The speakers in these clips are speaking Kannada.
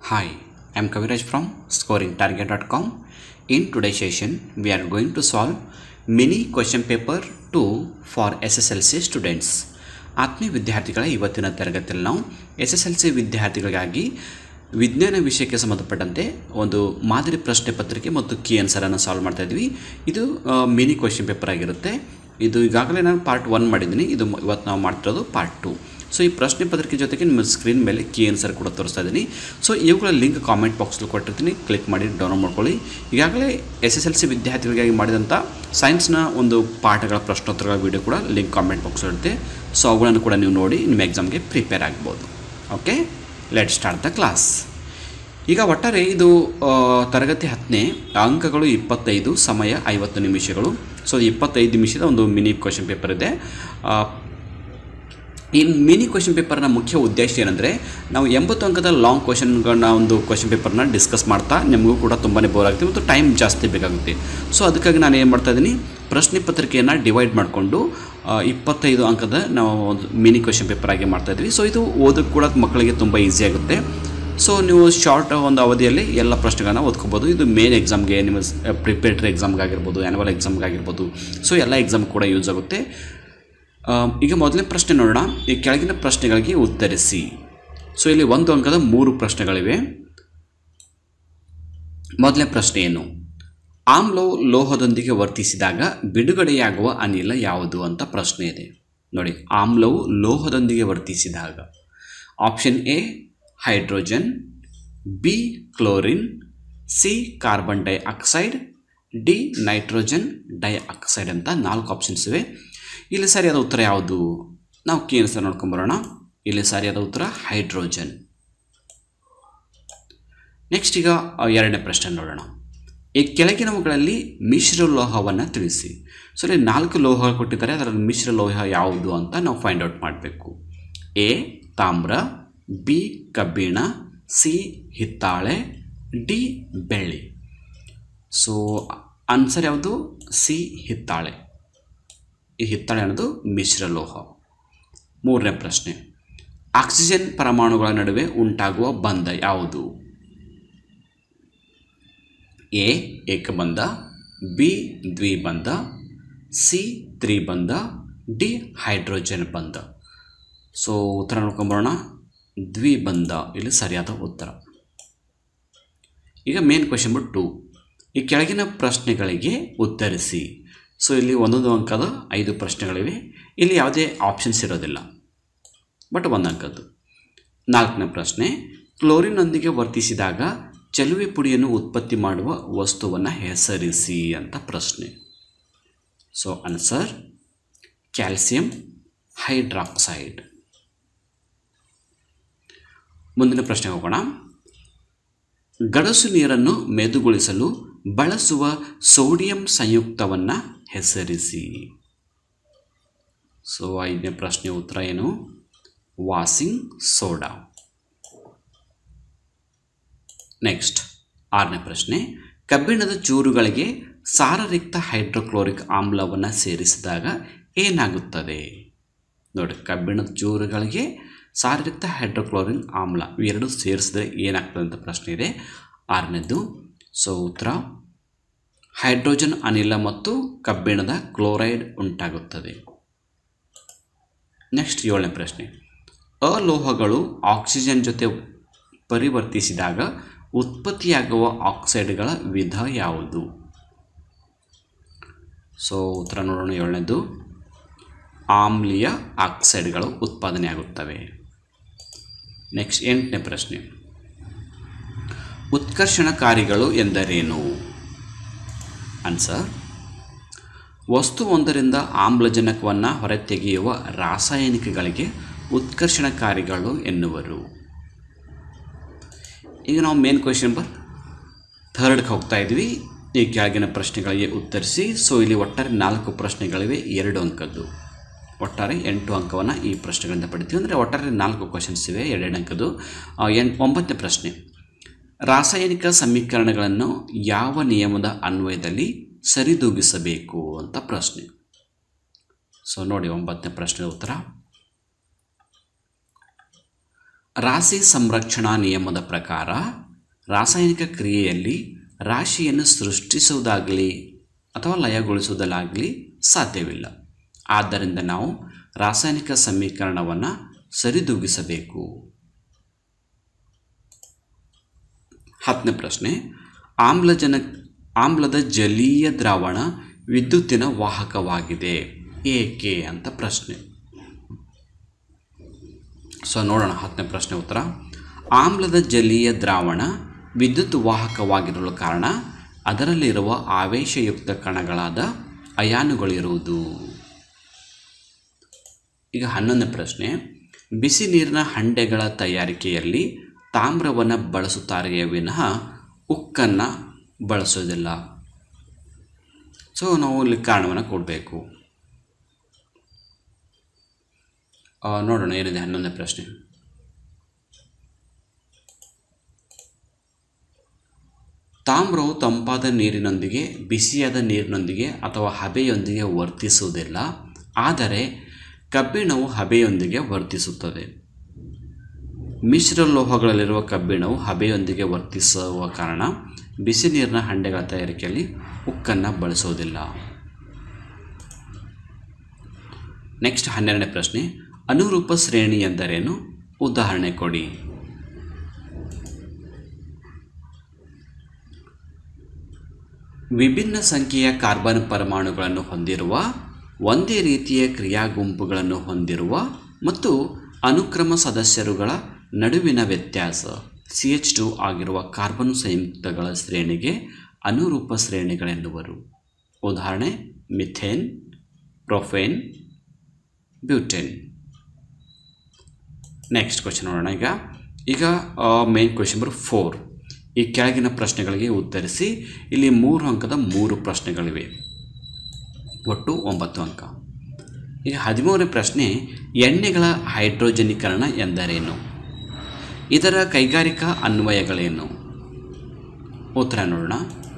Hi, I am Kaviraj from scoringtarget.com. In today's session, we are going to solve mini question paper 2 for SSLC students. ಆತ್ಮೀಯ ವಿದ್ಯಾರ್ಥಿಗಳ ಇವತ್ತಿನ ತರಗತಿಯಲ್ಲಿ ನಾವು ಎಸ್ ಎಸ್ ಎಲ್ ಸಿ ವಿದ್ಯಾರ್ಥಿಗಳಿಗಾಗಿ ವಿಜ್ಞಾನ ವಿಷಯಕ್ಕೆ ಸಂಬಂಧಪಟ್ಟಂತೆ ಒಂದು ಮಾದರಿ ಪ್ರಶ್ನೆ ಪತ್ರಿಕೆ ಮತ್ತು ಕೀ ಆನ್ಸರನ್ನು ಸಾಲ್ವ್ ಮಾಡ್ತಾ ಇದ್ವಿ ಇದು ಮಿನಿ ಕ್ವಶನ್ ಪೇಪರ್ ಆಗಿರುತ್ತೆ ಇದು ಈಗಾಗಲೇ ನಾನು ಪಾರ್ಟ್ ಒನ್ ಮಾಡಿದ್ದೀನಿ ಇದು ಮ- ಇವತ್ತು ನಾವು ಮಾಡ್ತಿರೋದು ಪಾರ್ಟ್ ಟು ಸೊ ಈ ಪ್ರಶ್ನೆ ಪತ್ರಿಕೆ ಜೊತೆಗೆ ನಿಮ್ಮ ಸ್ಕ್ರೀನ್ ಮೇಲೆ ಕೀ ಆನ್ಸರ್ ಕೂಡ ತೋರಿಸ್ತಾ ಇದ್ದೀನಿ ಸೊ ಇವುಗಳ ಲಿಂಕ್ ಕಾಮೆಂಟ್ ಬಾಕ್ಸಲ್ಲಿ ಕೊಟ್ಟಿರ್ತೀನಿ ಕ್ಲಿಕ್ ಮಾಡಿ ಡೌನ್ಲೋಡ್ ಮಾಡ್ಕೊಳ್ಳಿ ಈಗಾಗಲೇ ಎಸ್ ಎಸ್ ಎಲ್ ಸಿ ವಿದ್ಯಾರ್ಥಿಗಳಿಗಾಗಿ ಮಾಡಿದಂಥ ಸೈನ್ಸ್ನ ಒಂದು ಪಾಠಗಳ ಪ್ರಶ್ನೋತ್ತರಗಳ ವಿಡಿಯೋ ಕೂಡ ಲಿಂಕ್ ಕಾಮೆಂಟ್ ಬಾಕ್ಸ್ ಇರುತ್ತೆ ಸೊ ಅವುಗಳನ್ನು ಕೂಡ ನೀವು ನೋಡಿ ನಿಮ್ಮ ಎಕ್ಸಾಮ್ಗೆ ಪ್ರಿಪೇರ್ ಆಗ್ಬೋದು okay let start the class ಈಗ ಒಟ್ಟಾರೆ ಇದು ಆ, ತರಗತಿ ಹತ್ತನೇ ಅಂಕಗಳು ಇಪ್ಪತ್ತೈದು ಸಮಯ ಐವತ್ತು ನಿಮಿಷಗಳು ಸೊ ಇಪ್ಪತ್ತೈದು ನಿಮಿಷದ ಒಂದು ಮಿನಿ ಕ್ವಶನ್ ಪೇಪರ್ ಇದೆ ಆ, ಈ ಮಿನಿ ಕ್ವಶನ್ ಪೇಪರ್ನ ಮುಖ್ಯ ಉದ್ದೇಶ ಏನಂದರೆ ನಾವು ಎಂಬತ್ತು ಅಂಕದ ಲಾಂಗ್ ಕ್ವಶನ್ಗಳನ್ನ ಒಂದು ಕ್ವಶನ್ ಪೇಪರ್ನ ಡಿಸ್ಕಸ್ ಮಾಡ್ತಾ ನಿಮಗೂ ಕೂಡ ತುಂಬಾ ಬೋರ್ ಆಗುತ್ತೆ ಮತ್ತು ಟೈಮ್ ಜಾಸ್ತಿ ಬೇಕಾಗುತ್ತೆ ಸೊ ಅದಕ್ಕಾಗಿ ನಾನು ಏನು ಮಾಡ್ತಾ ಇದ್ದೀನಿ ಪ್ರಶ್ನೆ ಪತ್ರಿಕೆಯನ್ನು ಡಿವೈಡ್ ಮಾಡಿಕೊಂಡು ಇಪ್ಪತ್ತೈದು ಅಂಕದ ನಾವು ಒಂದು ಮಿನಿ ಕ್ವಶನ್ ಪೇಪರ್ ಆಗಿ ಮಾಡ್ತಾ ಇದ್ವಿ ಸೊ ಇದು ಓದೋಕ್ಕೆ ಕೂಡ ಮಕ್ಕಳಿಗೆ ತುಂಬ ಈಸಿ ಆಗುತ್ತೆ ಸೊ ನೀವು ಶಾರ್ಟ್ ಒಂದು ಅವಧಿಯಲ್ಲಿ ಎಲ್ಲ ಪ್ರಶ್ನೆಗಳನ್ನ ಓದ್ಕೋಬೋದು ಇದು ಮೇನ್ ಎಕ್ಸಾಮ್ಗೆ ನಿಮ್ಮ ಪ್ರಿಪೇರ್ಟರಿ ಎಕ್ಸಾಮ್ಗಾಗಿರ್ಬೋದು ಆ್ಯನ್ಯುವಲ್ ಎಕ್ಸಾಮ್ಗಾಗಿರ್ಬೋದು ಸೊ ಎಲ್ಲ ಎಕ್ಸಾಮ್ ಕೂಡ ಯೂಸ್ ಆಗುತ್ತೆ ಆ, ಈಗ ಮೊದಲನೇ ಪ್ರಶ್ನೆ ನೋಡೋಣ ಈ ಕೆಳಗಿನ ಪ್ರಶ್ನೆಗಳಿಗೆ ಉತ್ತರಿಸಿ ಸೊ ಇಲ್ಲಿ ಒಂದು ಅಂಕದ ಮೂರು ಪ್ರಶ್ನೆಗಳಿವೆ ಮೊದಲನೇ ಪ್ರಶ್ನೆ ಏನು ಆಮ್ಲವು ಲೋಹದೊಂದಿಗೆ ವರ್ತಿಸಿದಾಗ ಬಿಡುಗಡೆಯಾಗುವ ಅನಿಲ ಯಾವುದು ಅಂತ ಪ್ರಶ್ನೆ ಇದೆ ನೋಡಿ ಆಮ್ಲವು ಲೋಹದೊಂದಿಗೆ ವರ್ತಿಸಿದಾಗ option A hydrogen B chlorine C carbon dioxide D nitrogen dioxide ಅಂತ ನಾಲ್ಕು ಆಪ್ಷನ್ಸ್ ಇವೆ ಇಲ್ಲಿ ಸರಿಯಾದ ಉತ್ತರ ಯಾವುದು ನಾವು ಕೀ ಆನ್ಸರ್ ನೋಡ್ಕೊಂಬರೋಣ ಇಲ್ಲಿ ಸರಿಯಾದ ಉತ್ತರ ಹೈಡ್ರೋಜನ್ ನೆಕ್ಸ್ಟ್ ಈಗ ಆ, ಎರಡನೇ ಪ್ರಶ್ನೆ ನೋಡೋಣ ಈ ಕೆಳಗಿನವುಗಳಲ್ಲಿ ಮಿಶ್ರ ಲೋಹವನ್ನು ತಿಳಿಸಿ ಸೊ ಇಲ್ಲಿ ನಾಲ್ಕು ಲೋಹ ಕೊಟ್ಟಿದ್ದಾರೆ ಅದರಲ್ಲಿ ಮಿಶ್ರ ಲೋಹ ಯಾವುದು ಅಂತ ನಾವು ಫೈಂಡ್ ಔಟ್ ಮಾಡಬೇಕು ಎ ತಾಮ್ರ ಬಿ ಕಬ್ಬಿಣ ಸಿ ಹಿತ್ತಾಳೆ ಡಿ ಬೆಳ್ಳಿ ಸೊ ಆನ್ಸರ್ ಯಾವುದು ಸಿ ಹಿತ್ತಾಳೆ ಈ ಹಿತ್ತಾಳೆ ಅನ್ನೋದು ಮಿಶ್ರ ಲೋಹ ಮೂರನೇ ಪ್ರಶ್ನೆ ಆಕ್ಸಿಜನ್ ಪರಮಾಣುಗಳ ನಡುವೆ ಉಂಟಾಗುವ ಬಂಧ ಯಾವುದು ಎ ಏಕಬಂಧ ಬಿ ದ್ವಿಬಂಧ ಸಿ ತ್ರಿಬಂಧ ಡಿ ಹೈಡ್ರೋಜನ್ ಬಂಧ ಸೊ ಉತ್ತರ ನೋಡ್ಕೊಂಬರೋಣ ದ್ವಿಬಂಧ ಇಲ್ಲಿ ಸರಿಯಾದ ಉತ್ತರ ಈಗ ಮೇನ್ ಕ್ವೆಶನ್ ನಂಬರ್ ಟು ಈ ಕೆಳಗಿನ ಪ್ರಶ್ನೆಗಳಿಗೆ ಉತ್ತರಿಸಿ ಸೊ ಇಲ್ಲಿ ಒಂದೊಂದು ಅಂಕದ ಐದು ಪ್ರಶ್ನೆಗಳಿವೆ ಇಲ್ಲಿ ಯಾವುದೇ ಆಪ್ಷನ್ಸ್ ಇರೋದಿಲ್ಲ ಬಟ್ ಒಂದು ಅಂಕದ್ದು ನಾಲ್ಕನೇ ಪ್ರಶ್ನೆ ಕ್ಲೋರಿನ್ನೊಂದಿಗೆ ವರ್ತಿಸಿದಾಗ ಚಲುವೆ ಪುಡಿಯನ್ನು ಉತ್ಪತ್ತಿ ಮಾಡುವ ವಸ್ತುವನ್ನು ಹೆಸರಿಸಿ ಅಂತ ಪ್ರಶ್ನೆ ಸೊ ಆನ್ಸರ್ ಕ್ಯಾಲ್ಸಿಯಂ ಹೈಡ್ರಾಕ್ಸೈಡ್ ಮುಂದಿನ ಪ್ರಶ್ನೆ ಹೋಗೋಣ ಗಡಸು ನೀರನ್ನು ಮೆದುಗೊಳಿಸಲು ಬಳಸುವ ಸೋಡಿಯಂ ಸಂಯುಕ್ತವನ್ನು ಹೆಸರಿಸಿ ಸೊ ಐದನೇ ಪ್ರಶ್ನೆ ಉತ್ತರ ಏನು ವಾಸಿಂಗ್ ಸೋಡಾ ನೆಕ್ಸ್ಟ್ ಆರನೇ ಪ್ರಶ್ನೆ ಕಬ್ಬಿಣದ ಚೂರುಗಳಿಗೆ ಸಾರರಿಕ್ತ ಹೈಡ್ರೋಕ್ಲೋರಿಕ್ ಆಮ್ಲವನ್ನು ಸೇರಿಸಿದಾಗ ಏನಾಗುತ್ತದೆ ನೋಡಿ ಕಬ್ಬಿಣದ ಚೂರುಗಳಿಗೆ ಸಾರರಿಕ್ತ ಹೈಡ್ರೋಕ್ಲೋರಿನ್ ಆಮ್ಲ ಇವೆರಡು ಸೇರಿಸಿದ್ರೆ ಏನಾಗ್ತದೆ ಅಂತ ಪ್ರಶ್ನೆ ಇದೆ ಆರನೇದು ಸೊ ಉತ್ತರ ಹೈಡ್ರೋಜನ್ ಅನಿಲ ಮತ್ತು ಕಬ್ಬಿಣದ ಕ್ಲೋರೈಡ್ ಉಂಟಾಗುತ್ತದೆ ನೆಕ್ಸ್ಟ್ ಏಳನೇ ಪ್ರಶ್ನೆ ಅಲೋಹಗಳು ಆಕ್ಸಿಜನ್ ಜೊತೆ ಪರಿವರ್ತಿಸಿದಾಗ ಉತ್ಪತ್ತಿಯಾಗುವ ಆಕ್ಸೈಡ್ಗಳ ವಿಧ ಯಾವುದು ಸೊ ಉತ್ತರ ನೋಡೋಣ ಏಳನೇದು ಆಮ್ಲೀಯ ಆಕ್ಸೈಡ್ಗಳು ಉತ್ಪಾದನೆ ಆಗುತ್ತವೆ ನೆಕ್ಸ್ಟ್ ಎಂಟನೇ ಪ್ರಶ್ನೆ ಉತ್ಕರ್ಷಣಕಾರಿಗಳು ಎಂದರೇನು ಆನ್ಸರ್ ವಸ್ತುವೊಂದರಿಂದ ಆಮ್ಲಜನಕವನ್ನು ಹೊರತೆಗೆಯುವ ರಾಸಾಯನಿಕಗಳಿಗೆ ಉತ್ಕರ್ಷಣಕಾರಿಗಳು ಎನ್ನುವರು ಈಗ ನಾವು ಮೇನ್ ಕ್ವೆಶನ್ ನಂಬರ್ ಥರ್ಡ್ಗೆ ಹೋಗ್ತಾ ಇದ್ವಿ ಈ ಕೆಳಗಿನ ಪ್ರಶ್ನೆಗಳಿಗೆ ಉತ್ತರಿಸಿ ಸೊ ಇಲ್ಲಿ ಒಟ್ಟಾರೆ ನಾಲ್ಕು ಪ್ರಶ್ನೆಗಳಿವೆ ಎರಡು ಅಂಕದ್ದು ಒಟ್ಟಾರೆ ಎಂಟು ಅಂಕವನ್ನು ಈ ಪ್ರಶ್ನೆಗಳಿಂದ ಪಡಿತೀವಿ ಅಂದರೆ ಒಟ್ಟಾರೆ ನಾಲ್ಕು ಕ್ವಶನ್ಸ್ ಇವೆ ಎರಡೆರಡು ಅಂಕದ್ದು ಆ, ಎಂಟು ಒಂಬತ್ತನೇ ಪ್ರಶ್ನೆ ರಾಸಾಯನಿಕ ಸಮೀಕರಣಗಳನ್ನು ಯಾವ ನಿಯಮದ ಅನ್ವಯದಲ್ಲಿ ಸರಿದೂಗಿಸಬೇಕು ಅಂತ ಪ್ರಶ್ನೆ ಸೊ ನೋಡಿ ಒಂಬತ್ತನೇ ಪ್ರಶ್ನೆ ಉತ್ತರ ರಾಶಿ ಸಂರಕ್ಷಣಾ ನಿಯಮದ ಪ್ರಕಾರ ರಾಸಾಯನಿಕ ಕ್ರಿಯೆಯಲ್ಲಿ ರಾಶಿಯನ್ನು ಸೃಷ್ಟಿಸುವುದಾಗಲಿ ಅಥವಾ ಲಯಗೊಳಿಸುವುದಲಾಗಲಿ ಸಾಧ್ಯವಿಲ್ಲ ಆದ್ದರಿಂದ ನಾವು ರಾಸಾಯನಿಕ ಸಮೀಕರಣವನ್ನು ಸರಿದೂಗಿಸಬೇಕು ಹತ್ತನೇ ಪ್ರಶ್ನೆ ಆಮ್ಲಜನ ಆಮ್ಲದ ಜಲೀಯ ದ್ರಾವಣ ವಿದ್ಯುತ್ತಿನ ವಾಹಕವಾಗಿದೆ ಏಕೆ ಅಂತ ಪ್ರಶ್ನೆ ಸೊ ನೋಡೋಣ ಹತ್ತನೇ ಪ್ರಶ್ನೆ ಉತ್ತರ ಆಮ್ಲದ ಜಲೀಯ ದ್ರಾವಣ ವಿದ್ಯುತ್ ವಾಹಕವಾಗಿರಲು ಕಾರಣ ಅದರಲ್ಲಿರುವ ಆವೇಶಯುಕ್ತ ಕಣಗಳಾದ ಅಯಾನುಗಳಿರುವುದು ಈಗ ಹನ್ನೊಂದನೇ ಪ್ರಶ್ನೆ ಬಿಸಿ ನೀರಿನ ಹಂಡೆಗಳ ತಯಾರಿಕೆಯಲ್ಲಿ ತಾಮ್ರವನ್ನು ಬಳಸುತ್ತಾರೆಯೇ ವಿನಃ ಉಕ್ಕನ್ನು ಬಳಸೋದಿಲ್ಲ ಸೊ ನಾವು ಇಲ್ಲಿ ಕಾರಣವನ್ನು ಕೊಡಬೇಕು ನೋಡೋಣ ಏನಿದೆ ಹನ್ನೊಂದನೇ ಪ್ರಶ್ನೆ ತಾಮ್ರವು ತಂಪಾದ ನೀರಿನೊಂದಿಗೆ ಬಿಸಿಯಾದ ನೀರಿನೊಂದಿಗೆ ಅಥವಾ ಹಬೆಯೊಂದಿಗೆ ವರ್ತಿಸುವುದಿಲ್ಲ ಆದರೆ ಕಬ್ಬಿಣವು ಹಬೆಯೊಂದಿಗೆ ವರ್ತಿಸುತ್ತದೆ ಮಿಶ್ರ ಲೋಹಗಳಲ್ಲಿರುವ ಕಬ್ಬಿಣವು ಹಬೆಯೊಂದಿಗೆ ವರ್ತಿಸುವ ಕಾರಣ ಬಿಸಿ ನೀರಿನ ಹಂಡೆಗಳ ತಯಾರಿಕೆಯಲ್ಲಿ ಉಕ್ಕನ್ನು ಬಳಸೋದಿಲ್ಲ ನೆಕ್ಸ್ಟ್ ಹನ್ನೆರಡನೇ ಪ್ರಶ್ನೆ ಅನುರೂಪ ಶ್ರೇಣಿ ಎಂದರೇನು ಉದಾಹರಣೆ ಕೊಡಿ ವಿಭಿನ್ನ ಸಂಖ್ಯೆಯ ಕಾರ್ಬನ್ ಪರಮಾಣುಗಳನ್ನು ಹೊಂದಿರುವ ಒಂದೇ ರೀತಿಯ ಕ್ರಿಯಾ ಗುಂಪುಗಳನ್ನು ಹೊಂದಿರುವ ಮತ್ತು ಅನುಕ್ರಮ ಸದಸ್ಯರುಗಳ ನಡುವಿನ ವ್ಯತ್ಯಾಸ ಸಿ ಎಚ್ ಟು ಆಗಿರುವ ಕಾರ್ಬನ್ ಸಂಯುಕ್ತಗಳ ಶ್ರೇಣಿಗೆ ಅನುರೂಪ ಶ್ರೇಣಿಗಳೆನ್ನುವರು ಉದಾಹರಣೆ methane propane butane next question ನೋಡೋಣ ಈಗ ಈಗ ಮೇನ್ ಕ್ವಶನ್ ನಂಬರ್ ಫೋರ್ ಈ ಕೆಳಗಿನ ಪ್ರಶ್ನೆಗಳಿಗೆ ಉತ್ತರಿಸಿ ಇಲ್ಲಿ ಮೂರು ಅಂಕದ ಮೂರು ಪ್ರಶ್ನೆಗಳಿವೆ ಒಟ್ಟು ಒಂಬತ್ತು ಅಂಕ ಈಗ ಹದಿಮೂರನೇ ಪ್ರಶ್ನೆ ಎಣ್ಣೆಗಳ ಹೈಡ್ರೋಜನೀಕರಣ ಎಂದರೇನು ಇದರ ಕೈಗಾರಿಕಾ ಅನ್ವಯಗಳೇನು ಉತ್ತರ ನೋಡೋಣ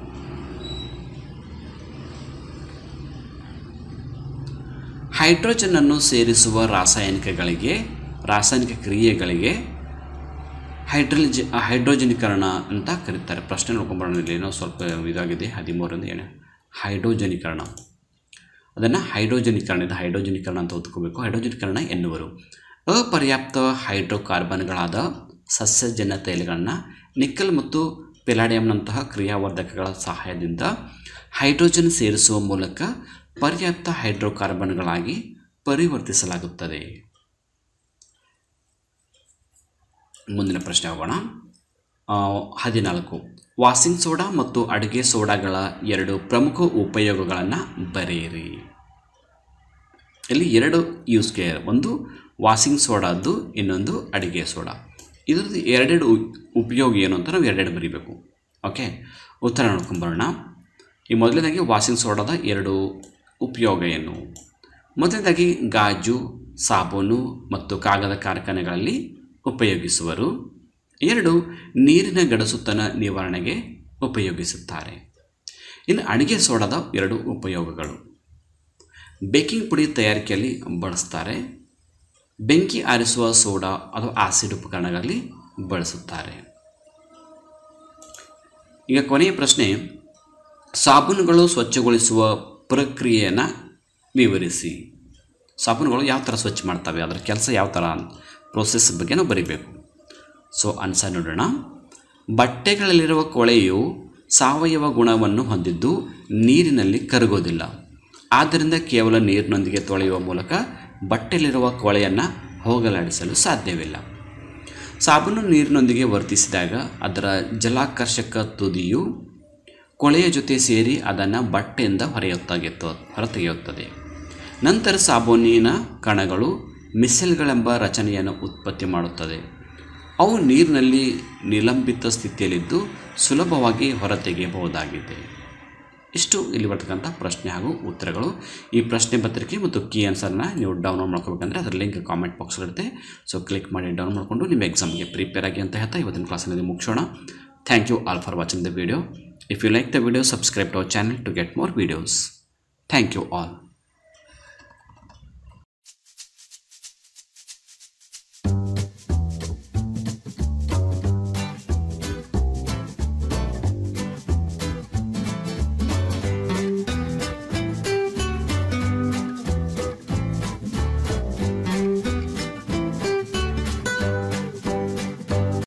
ಹೈಡ್ರೋಜನನ್ನು ಸೇರಿಸುವ ರಾಸಾಯನಿಕಗಳಿಗೆ ರಾಸಾಯನಿಕ ಕ್ರಿಯೆಗಳಿಗೆ ಹೈಡ್ರೋಜ ಹೈಡ್ರೋಜನೀಕರಣ ಅಂತ ಕರೀತಾರೆ ಪ್ರಶ್ನೆ ನೋಡ್ಕೊಂಬರೋಣ ಇಲ್ಲಿ ಏನೋ ಸ್ವಲ್ಪ ಇದಾಗಿದೆ ಹದಿಮೂರರಿಂದ ಏನು ಹೈಡ್ರೋಜನೀಕರಣ ಅದನ್ನು ಹೈಡ್ರೋಜನೀಕರಣ ಇದು ಹೈಡ್ರೋಜನೀಕರಣ ಅಂತ ಓದ್ಕೋಬೇಕು ಹೈಡ್ರೋಜನೀಕರಣ ಎನ್ನುವರು ಅಪರ್ಯಾಪ್ತ ಹೈಡ್ರೋಕಾರ್ಬನ್ಗಳಾದ ಸಸ್ಯಜನ್ಯ ತೈಲಗಳನ್ನು ನಿಕ್ಕಲ್ ಮತ್ತು ಪೆಲಾಡಿಯಂನಂತಹ ಕ್ರಿಯಾವರ್ಧಕಗಳ ಸಹಾಯದಿಂದ ಹೈಡ್ರೋಜನ್ ಸೇರಿಸುವ ಮೂಲಕ ಪರ್ಯಾಪ್ತ ಹೈಡ್ರೋಕಾರ್ಬನ್ಗಳಾಗಿ ಪರಿವರ್ತಿಸಲಾಗುತ್ತದೆ ಮುಂದಿನ ಪ್ರಶ್ನೆ ಹೋಗೋಣ ಹದಿನಾಲ್ಕು ವಾಷಿಂಗ್ ಸೋಡಾ ಮತ್ತು ಅಡುಗೆ ಸೋಡಾಗಳ ಎರಡು ಪ್ರಮುಖ ಉಪಯೋಗಗಳನ್ನು ಬರೆಯಿರಿ ಇಲ್ಲಿ ಎರಡು ಯೂಸ್ ಕೇರ್ ಒಂದು ವಾಷಿಂಗ್ ಸೋಡಾದ್ದು ಇನ್ನೊಂದು ಅಡುಗೆ ಸೋಡಾ ಇದರದ್ದು ಎರಡೆರಡು ಉಪಯೋಗ ಏನು ಅಂತ ನಾವು ಎರಡೆರಡು ಬರೀಬೇಕು ಓಕೆ ಉತ್ತರ ನೋಡ್ಕೊಂಬರೋಣ ಈ ಮೊದಲನೇದಾಗಿ ವಾಷಿಂಗ್ ಸೋಡಾದ ಎರಡು ಉಪಯೋಗ ಏನು ಮೊದಲನೇದಾಗಿ ಗಾಜು ಸಾಬೂನು ಮತ್ತು ಕಾಗದ ಕಾರ್ಖಾನೆಗಳಲ್ಲಿ ಉಪಯೋಗಿಸುವರು ಎರಡು ನೀರಿನ ಗಡಸುತನ ನಿವಾರಣೆಗೆ ಉಪಯೋಗಿಸುತ್ತಾರೆ ಇನ್ನು ಅಡುಗೆ ಸೋಡಾದ ಎರಡು ಉಪಯೋಗಗಳು ಬೇಕಿಂಗ್ ಪುಡಿ ತಯಾರಿಕೆಯಲ್ಲಿ ಬಳಸ್ತಾರೆ ಬೆಂಕಿ ಆರಿಸುವ ಸೋಡಾ ಅಥವಾ ಆಸಿಡ್ ಉಪಕರಣಗಳಲ್ಲಿ ಬಳಸುತ್ತಾರೆ ಈಗ ಕೊನೆಯ ಪ್ರಶ್ನೆ ಸಾಬೂನುಗಳು ಸ್ವಚ್ಛಗೊಳಿಸುವ ಪ್ರಕ್ರಿಯೆಯನ್ನು ವಿವರಿಸಿ ಸಾಬೂನುಗಳು ಯಾವ ಥರ ಸ್ವಚ್ಛ ಮಾಡ್ತವೆ ಅದರ ಕೆಲಸ ಯಾವ ಥರ ಪ್ರೋಸೆಸ್ ಬಗ್ಗೆ ನಾವು ಬರೀಬೇಕು ಸೊ ಆನ್ಸರ್ ನೋಡೋಣ ಬಟ್ಟೆಗಳಲ್ಲಿರುವ ಕೊಳೆಯು ಸಾವಯವ ಗುಣವನ್ನು ಹೊಂದಿದ್ದು ನೀರಿನಲ್ಲಿ ಕರಗೋದಿಲ್ಲ ಆದ್ದರಿಂದ ಕೇವಲ ನೀರಿನೊಂದಿಗೆ ತೊಳೆಯುವ ಮೂಲಕ ಬಟ್ಟೆಯಲ್ಲಿರುವ ಕೊಳೆಯನ್ನು ಹೋಗಲಾಡಿಸಲು ಸಾಧ್ಯವಿಲ್ಲ ಸಾಬೂನು ನೀರಿನೊಂದಿಗೆ ವರ್ತಿಸಿದಾಗ ಅದರ ಜಲಾಕರ್ಷಕ ತುದಿಯು ಕೊಳೆಯ ಜೊತೆ ಸೇರಿ ಅದನ್ನು ಬಟ್ಟೆಯಿಂದ ಹೊರೆಯೊತ್ತಾಗಿತ್ತು ಹೊರತೆಗೆಯುತ್ತದೆ ನಂತರ ಸಾಬೂನಿನ ಕಣಗಳು ಮಿಸೆಲ್ಗಳೆಂಬ ರಚನೆಯನ್ನು ಉತ್ಪತ್ತಿ ಮಾಡುತ್ತದೆ ಅವು ನೀರಿನಲ್ಲಿ ನಿಲಂಬಿತ ಸ್ಥಿತಿಯಲ್ಲಿದ್ದು ಸುಲಭವಾಗಿ ಹೊರತೆಗೆಯಬಹುದಾಗಿದೆ ಇಷ್ಟು ಇಲ್ಲಿ ಬರ್ತಕ್ಕಂಥ ಪ್ರಶ್ನೆ ಹಾಗೂ ಉತ್ತರಗಳು ಈ ಪ್ರಶ್ನೆ ಪತ್ರಿಕೆ ಮತ್ತು ಕೀ ಆನ್ಸರ್ನ ನೀವು ಡೌನ್ಲೋಡ್ ಮಾಡ್ಕೋಬೇಕಂದ್ರೆ ಅದರ ಲಿಂಕ್ ಕಾಮೆಂಟ್ ಬಾಕ್ಸಲ್ಲಿರುತ್ತೆ ಸೊ ಕ್ಲಿಕ್ ಮಾಡಿ ಡೌನ್ ಮಾಡಿಕೊಂಡು ನಿಮ್ಮ ಎಕ್ಸಾಮ್ಗೆ ಪ್ರಿಪೇರ್ ಆಗಿ ಅಂತ ಹೇಳ್ತಾ ಇವತ್ತಿನ ಕ್ಲಾಸಲ್ಲಿ ಮುಗಿಸೋಣ thank you all for watching the video if you like the video subscribe to our channel to get more videos thank you all